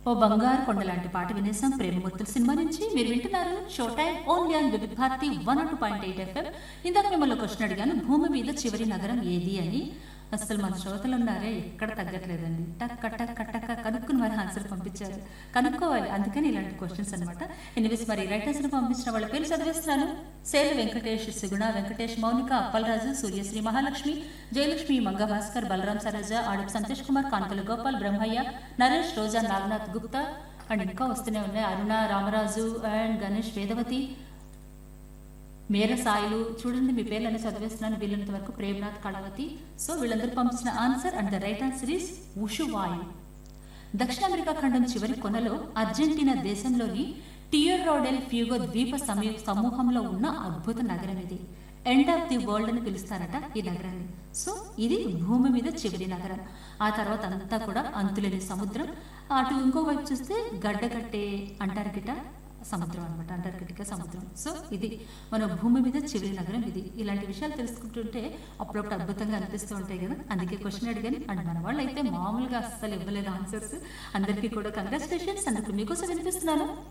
ఓ బంగారు కొండ లాంటి పాట వినేసాం ప్రేమమూర్తుల సినిమా నుంచి మీరు వింటున్నారు show time only on Vividh Bharati one two point eight FM ఇందాక మిమ్మల్ని క్వశ్చన్ అడిగాను భూమి మీద చివరి నగరం ఏది అని అసలు మన శ్రోతలు ఉన్నారే ఎక్కడ తగ్గట్లేదండి టక్ టక్ టక్ కనుక్కుని మరి ఆన్సర్ పంపించారు కనుక్కోవాలి అందుకని ఇలాంటి క్వశ్చన్స్ అనమాట ఎనివేస్ మరి రైటర్స్ పంపించిన వాళ్ళ పేరు చదివేస్తున్నాను సేలు వెంకటేష్ సుగుణ వెంకటేష్ మౌనిక అప్పలరాజు సూర్యశ్రీ మహాలక్ష్మి జయలక్ష్మి మంగ భాస్కర్ బలరాం సరోజ ఆడుపు సంతోష్ కుమార్ కాంతల గోపాల్ బ్రహ్మయ్య నరేష్ రోజా నాగనాథ్ గుప్తా అండ్ ఇంకా వస్తూనే ఉన్నాయి అరుణ రామరాజు అండ్ గణేష్ వేదవతి మేర సాయిలు చూడండి మీ పేర్లని చదివేస్తున్నాను వీళ్ళంత వరకు ప్రేమనాథ్ కళావతి సో వీళ్ళందరూ పంపించిన answer and the right answer is Ushuaia దక్షిణ అమెరికా ఖండం చివరి కొనలో అర్జెంటీనా దేశంలోని టియోరోడెల్ ఫ్యూగో ద్వీప సమీ- సమూహంలో ఉన్న అద్భుత నగరం ఇది ఎండ్ ఆఫ్ ది వరల్డ్ అని పిలుస్తారట ఈ నగరాన్ని సో ఇది భూమి మీద చివరి నగరం ఆ తర్వాత అంతా కూడా అంతులేని సముద్రం అటు ఇంకో వైపు చూస్తే గడ్డకట్టే అంటార్కిట సముద్రం అనమాట అంటార్కిటికా సముద్రం సో ఇది మన భూమి మీద చివరి నగరం ఇది ఇలాంటి విషయాలు తెలుసుకుంటుంటే అప్పుడప్పుడు అద్భుతంగా అనిపిస్తూ ఉంటాయి కదా అందుకే క్వశ్చన్ అడిగాను అండ్ మన వాళ్ళు అయితే మామూలుగా అస్సలు ఇవ్వలేదు ఆన్సర్స్ అందరికీ కూడా కంగ్రాచులేషన్స్ అందుకు మీకోసం వినిపిస్తున్నాను